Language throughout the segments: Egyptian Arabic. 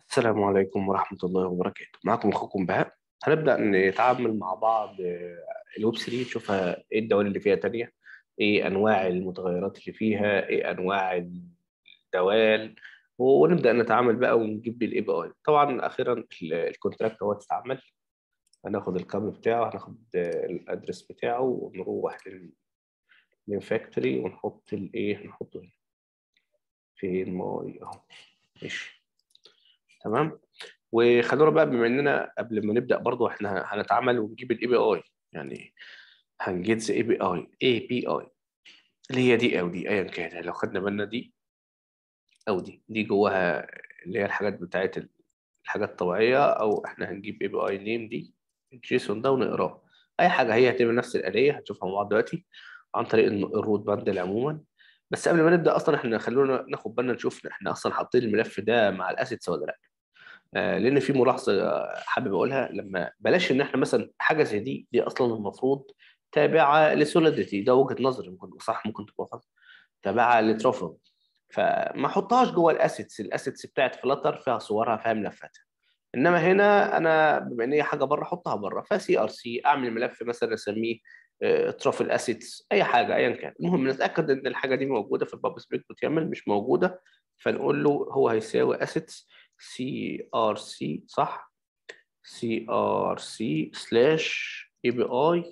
السلام عليكم ورحمة الله وبركاته معكم أخوكم بهاء هنبدأ نتعامل مع بعض آه، الويب 3 نشوفها إيه الدوال اللي فيها تانية إيه أنواع المتغيرات اللي فيها إيه أنواع الدوال ونبدأ نتعامل بقى ونجيب بالاي بي اي طبعا أخيرا الكونتراكت هو اتعمل هناخد الكابل بتاعه هناخد الأدرس بتاعه ونروح للمين فاكتوري ونحط الإيه نحطه هنا فين ماي أهو ماشي تمام وخلونا بقى بما اننا قبل ما نبدا برضو احنا هنتعامل ونجيب الاي بي اي يعني هنجيت اي بي اي اي بي اي اللي هي دي او دي ايا كان لو خدنا بالنا دي او دي دي جواها اللي هي الحاجات بتاعت الحاجات الطبيعيه او احنا هنجيب اي بي اي نيم دي الجيسون ده ونقراه اي حاجه هي هتبقى نفس الاليه هنشوفها مع بعض دلوقتي عن طريق الروت باندل عموما بس قبل ما نبدا اصلا احنا خلونا ناخد بالنا نشوف احنا اصلا حاطين الملف ده مع الاسيتس ولا لا آه لان في ملاحظه حابب اقولها لما بلاش ان احنا مثلا حاجه زي دي دي اصلا المفروض تابعه لسوليديتي ده وجهه نظري ممكن تبقى صح ممكن تبقى غلط تابعه لترافل فما احطهاش جوه الاسيتس الاسيتس بتاعت فلاتر فيها صورها فيها ملفاتها انما هنا انا بما ان هي حاجه بره احطها بره فسي ار سي اعمل ملف مثلا اسميه ترافل اسيتس اي حاجه ايا كان المهم نتاكد ان الحاجه دي موجوده في الباب سبيك بتعمل مش موجوده فنقول له هو هيساوي اسيتس سي ار سي صح سي ار سي سلاش اي بي اي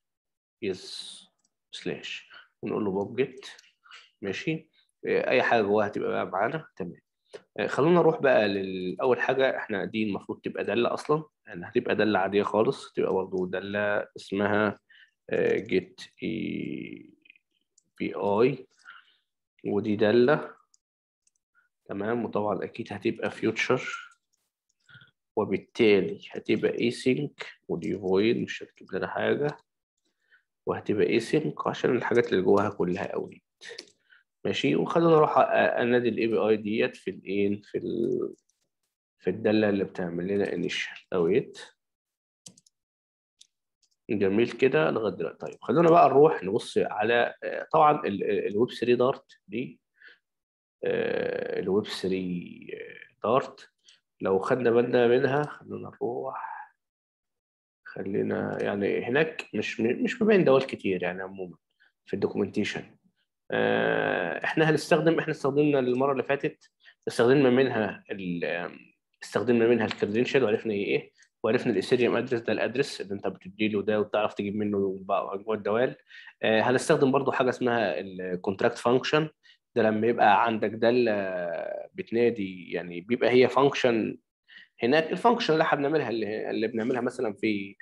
يس سلاش ونقول له بوب جيت ماشي اي حاجه جواها هتبقى بقى معانا تمام خلونا نروح بقى للاول حاجه احنا دي المفروض تبقى داله اصلا يعني هتبقى داله عاديه خالص تبقى برضه داله اسمها جيت اي بي اي ودي داله تمام وطبعا اكيد هتبقى فيوتشر وبالتالي هتبقى اي سينك ودي فويد مش هتجيب لنا حاجه وهتبقى اي سينك عشان الحاجات اللي جواها كلها اويت ماشي وخلونا نروح انادي الاي بي اي ديت في الايه في ال في الداله اللي بتعمل لنا انيشال اويت جميل كده لغايه دلوقتي طيب خلونا بقى نروح نبص على طبعا الويب 3 دارت دي الويب 3 دارت لو خدنا بالنا منها خلونا نروح خلينا يعني هناك مش مش مبين دول كتير يعني عموما في الدوكيومنتيشن احنا هنستخدم احنا استخدمنا المره اللي فاتت استخدمنا منها استخدمنا منها الكريدنشال وعرفنا هي ايه وعرفنا الاثيريوم ادرس ده الادرس اللي انت بتدي له ده وتعرف تجيب منه مجموعه دوال آه هنستخدم برضو حاجه اسمها الكونتراكت فانكشن ده لما يبقى عندك داله بتنادي يعني بيبقى هي فانكشن هناك الفانكشن اللي احنا بنعملها اللي, اللي بنعملها مثلا في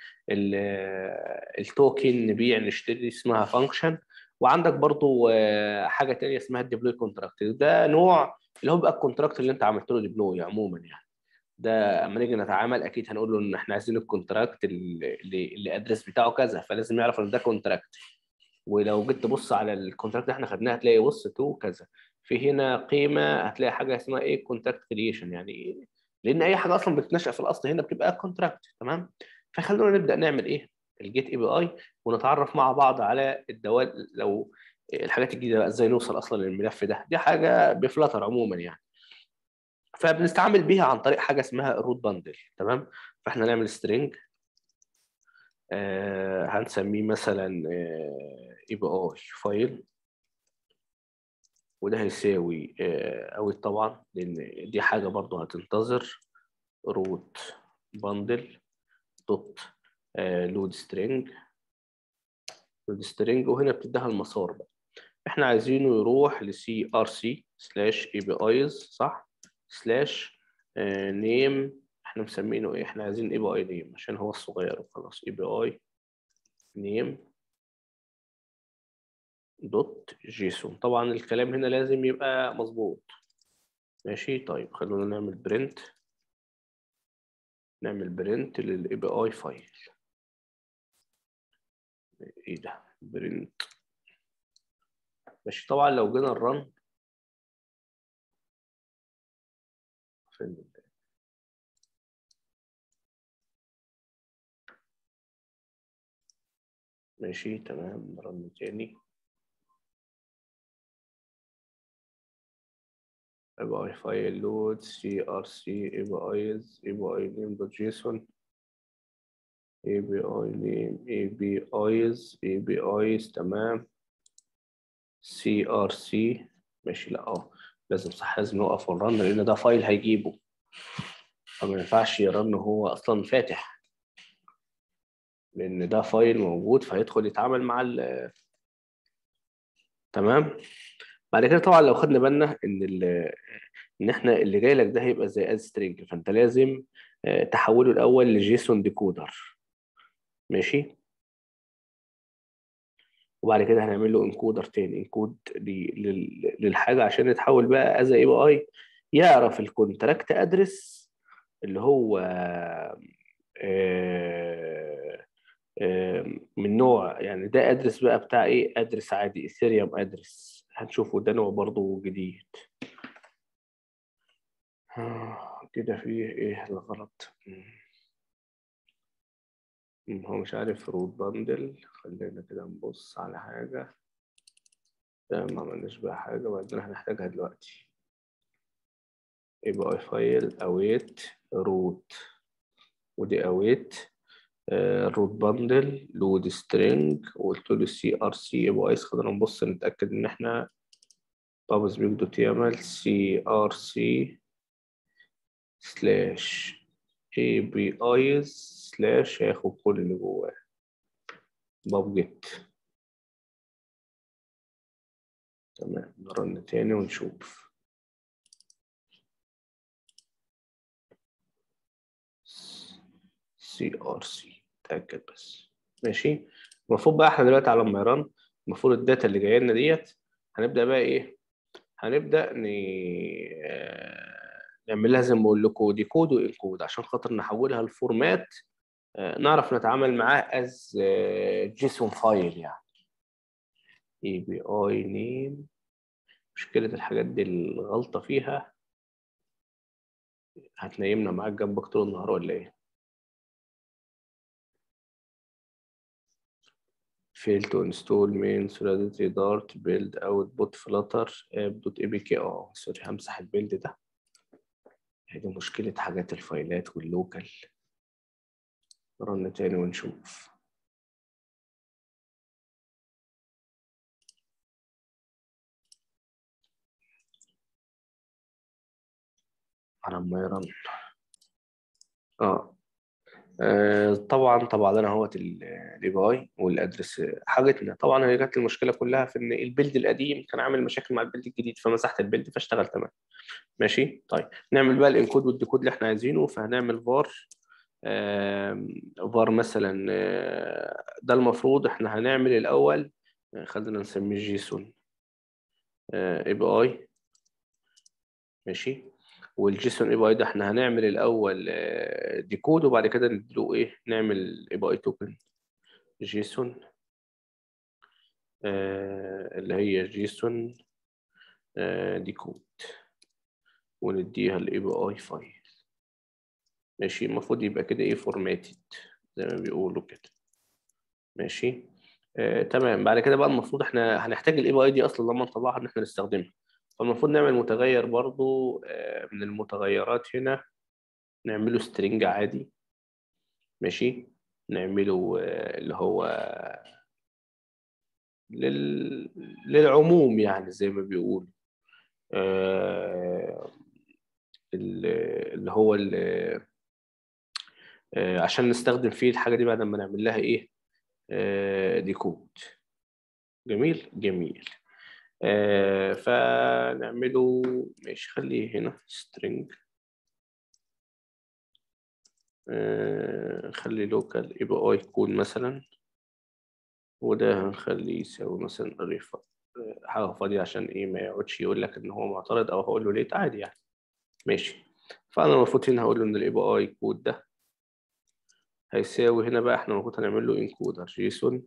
التوكن نبيع نشتري اسمها فانكشن وعندك برضو حاجه تانية اسمها الديبلوي كونتراكت ده نوع اللي هو بقى الكونتراكت اللي انت عملت له ديبلوي عموما يعني ده اما نيجي نتعامل اكيد هنقول له ان احنا عايزين الكونتراكت اللي اللي ادرس بتاعه كذا فلازم يعرف ان ده كونتراكت ولو جيت تبص على الكونتراكت اللي احنا خدناه هتلاقي بص تو كذا في هنا قيمه هتلاقي حاجه اسمها ايه كونتراكت كرييشن يعني لان اي حاجه اصلا بتتنشا في الاصل هنا بتبقى كونتراكت تمام فخلونا نبدا نعمل ايه الجيت اي بي اي ونتعرف مع بعض على الدوال لو الحاجات الجديده بقى ازاي نوصل اصلا للملف ده دي حاجه بفلاتر عموما يعني فبنستعمل بيها عن طريق حاجه اسمها الروت باندل تمام فاحنا نعمل سترينج آه هنسميه مثلا اي بي اي فايل وده هيساوي آه اوي طبعا لان دي حاجه برضو هتنتظر روت باندل دوت لود سترينج لود سترينج وهنا بتديها المسار بقى احنا عايزينه يروح لسي ار سي سلاش اي بي ايز صح سلاش نيم احنا مسمينه ايه احنا عايزين اي بي اي نيم عشان هو الصغير وخلاص اي بي اي نيم دوت جيسون طبعا الكلام هنا لازم يبقى مظبوط ماشي طيب خلونا نعمل برنت نعمل برنت للاي بي اي فايل ايه ده برنت ماشي طبعا لو جينا الرن فين ماشي تمام رن تاني يبقى فايل لود سي ار سي اي بي ايز اي بي اي نيم دوت جيسون اي بي اي نيم اي بي ايز اي بي ايز تمام سي ار سي ماشي لا اه لازم صح لازم نوقف ونرن لان ده فايل هيجيبه فما ينفعش يرن هو اصلا فاتح لان ده فايل موجود فهيدخل يتعامل مع ال تمام بعد كده طبعا لو خدنا بالنا ان ال ان احنا اللي جاي لك ده هيبقى زي اد سترينج فانت لازم آه، تحوله الاول لجيسون ديكودر ماشي وبعد كده هنعمل له انكودر تاني انكود للحاجه عشان يتحول بقى از اي بي اي يعرف الكونتراكت ادرس اللي هو آه، آه، من نوع يعني ده ادرس بقى بتاع ايه ادرس عادي ايثيريوم ادرس هنشوفه ده نوع برضه جديد آه، كده فيه ايه الغلط مم، هو مش عارف روت باندل خلينا كده نبص على حاجة ده ما عملناش بقى حاجة وبعدين هنحتاجها دلوقتي يبقى فايل await root ودي await روت باندل لود سترينج وقلت له سي ار سي يبقى عايز خلينا نبص نتأكد إن إحنا بابز بيج دوت يعمل سي ار سي سلاش اي بي ايز سلاش هياخد كل اللي جواه باب جيت تمام نرن تاني ونشوف سي ار سي تأكد بس ماشي المفروض بقى احنا دلوقتي على ما يرن المفروض الداتا اللي جايه لنا ديت هنبدا بقى ايه هنبدا ن... آه، نعمل لها زي ما بقول لكم ديكود وانكود عشان خاطر نحولها لفورمات آه، نعرف نتعامل معاه از جيسون فايل يعني اي بي اي نيم مشكلة الحاجات دي الغلطة فيها هتنيمنا معاك جنبك طول النهار ولا ايه؟ fail to install main solidity dart build output flutter app.apk اه سوري همسح البيلد ده هي دي مشكلة حاجات الفايلات واللوكال رن تاني ونشوف على ما يرن اه آه، طبعا طبعا لنا اهوت الاي بي اي والادرس حاجتنا طبعا هي كانت المشكله كلها في ان البيلد القديم كان عامل مشاكل مع البيلد الجديد فمسحت البيلد فاشتغل تمام ماشي طيب نعمل بقى الانكود والديكود اللي احنا عايزينه فهنعمل فار فار مثلا آه، ده المفروض احنا هنعمل الاول آه، خلينا نسميه جيسون اي بي اي ماشي والجيسون اي بي اي ده احنا هنعمل الاول آه، ديكود وبعد كده نديله ايه نعمل اي بي اي توكن جيسون آه، اللي هي جيسون آه، ديكود ونديها الاي بي اي فايل ماشي المفروض يبقى كده ايه فورماتد زي ما بيقولوا كده ماشي آه، تمام بعد كده بقى المفروض احنا هنحتاج الاي بي اي دي اصلا لما نطلعها ان احنا نستخدمها فالمفروض نعمل متغير برضو آه، من المتغيرات هنا نعمله سترينج عادي ماشي نعمله آه، اللي هو لل... للعموم يعني زي ما بيقولوا آه، ال- اللي هو ال- آه، عشان نستخدم فيه الحاجة دي بعد ما نعمل لها ايه آه، ديكود جميل جميل آه، فنعمله ماشي خليه هنا string آه، خلي لوكال اي بي اي كود مثلا وده هنخليه يساوي مثلا ريف حاجة فاضية عشان ايه ما يقعدش يقول لك ان هو معترض او هقول له ليه عادي يعني ماشي فانا المفروض هنا هقول له ان الاي بي اي كود ده هيساوي هنا بقى احنا المفروض هنعمل له انكودر جيسون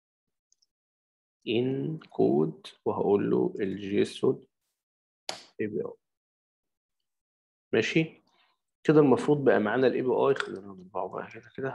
ان كود وهقول له الجيسون اي بي اي ماشي كده المفروض بقى معانا الاي بي اي خلينا نطبعه بقى هنا كده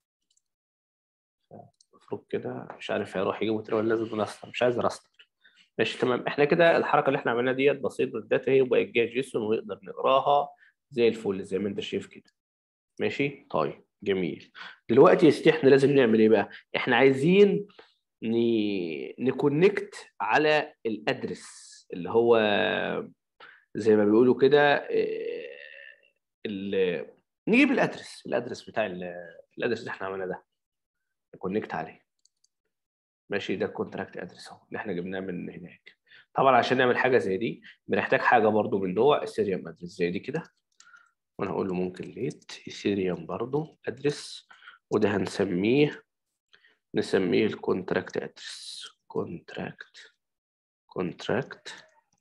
المفروض كده مش عارف هيروح يجيبه تاني ولا لازم راستر مش عايز راستر ماشي تمام احنا كده الحركه اللي احنا عملناها ديت بسيطه الداتا هي وبقت جايه جيسون ونقدر نقراها زي الفل زي ما انت شايف كده ماشي طيب جميل دلوقتي يا سيدي احنا لازم نعمل ايه بقى احنا عايزين ن... نكونكت على الادرس اللي هو زي ما بيقولوا كده اه، ال... نجيب الادرس الادرس بتاع ال... الادرس اللي احنا عملناه ده نكونكت عليه ماشي ده الكونتراكت ادرس اهو اللي احنا جبناه من هناك طبعا عشان نعمل حاجه زي دي بنحتاج حاجه برضو من جوه السيريوم ادرس زي دي كده وانا هقول له ممكن ليت ايثيريوم برضو ادرس وده هنسميه نسميه الكونتراكت ادرس كونتراكت كونتراكت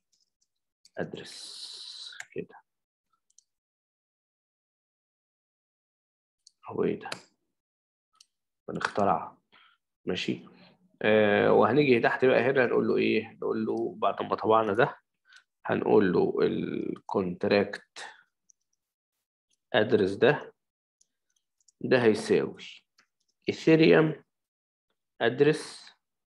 ادرس كده هو ايه ده بنخترع ماشي آه وهنيجي تحت بقى هنا هنقول له ايه نقول له بعد ما طبعنا ده هنقول له الكونتراكت ادرس ده ده هيساوي ايثيريوم ادرس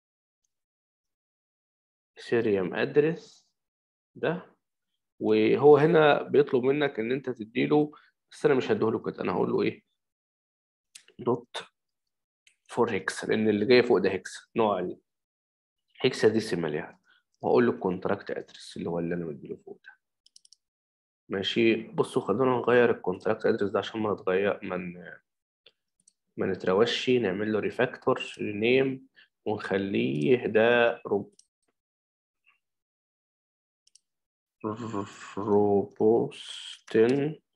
ايثيريوم ادرس ده وهو هنا بيطلب منك ان انت تديله بس انا مش هديهوله كده انا هقول له ايه دوت فور هيكس لان اللي جاي فوق ده هيكس نوع هيكسا ديسيمال يعني وهقول له الكونتراكت ادرس اللي هو اللي انا مديله فوق ده ماشي بصوا خلونا نغير الكونتراكت ادرس ده عشان ما نتغير من ما نتروش نعمل له ريفاكتور رينيم ونخليه ده روب روبوستن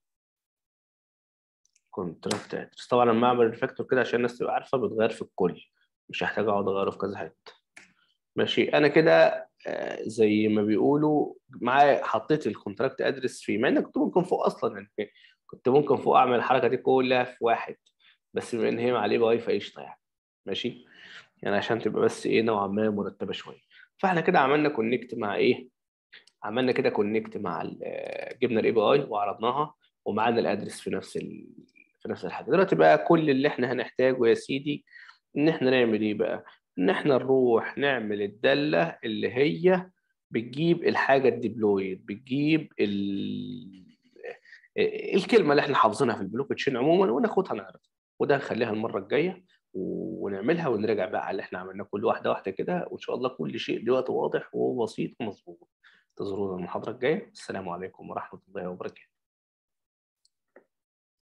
كونتراكت ادرس طبعا لما اعمل ريفاكتور كده عشان الناس تبقى عارفه بتغير في الكل مش هحتاج اقعد اغيره في كذا حته ماشي انا كده آه، زي ما بيقولوا معايا حطيت الكونتراكت ادرس فيه مع انك كنت ممكن فوق اصلا يعني كنت ممكن فوق اعمل الحركه دي كلها في واحد بس بما ان هي عليه باي فقشطه يعني ماشي يعني عشان تبقى بس ايه نوعا ما مرتبه شويه فاحنا كده عملنا كونكت مع ايه عملنا كده كونكت مع ال- جبنا الاي بي اي وعرضناها ومعانا الادرس في نفس ال... في نفس الحاجه دلوقتي بقى كل اللي احنا هنحتاجه يا سيدي ان احنا نعمل ايه بقى ان احنا نروح نعمل الداله اللي هي بتجيب الحاجه الديبلويد بتجيب ال... الكلمه اللي احنا حافظينها في البلوك تشين عموما وناخدها نعرضها وده نخليها المره الجايه ونعملها ونراجع بقى على اللي احنا عملناه كل واحده واحده كده وان شاء الله كل شيء دلوقتي واضح وبسيط ومظبوط انتظرونا المحاضره الجايه السلام عليكم ورحمه الله وبركاته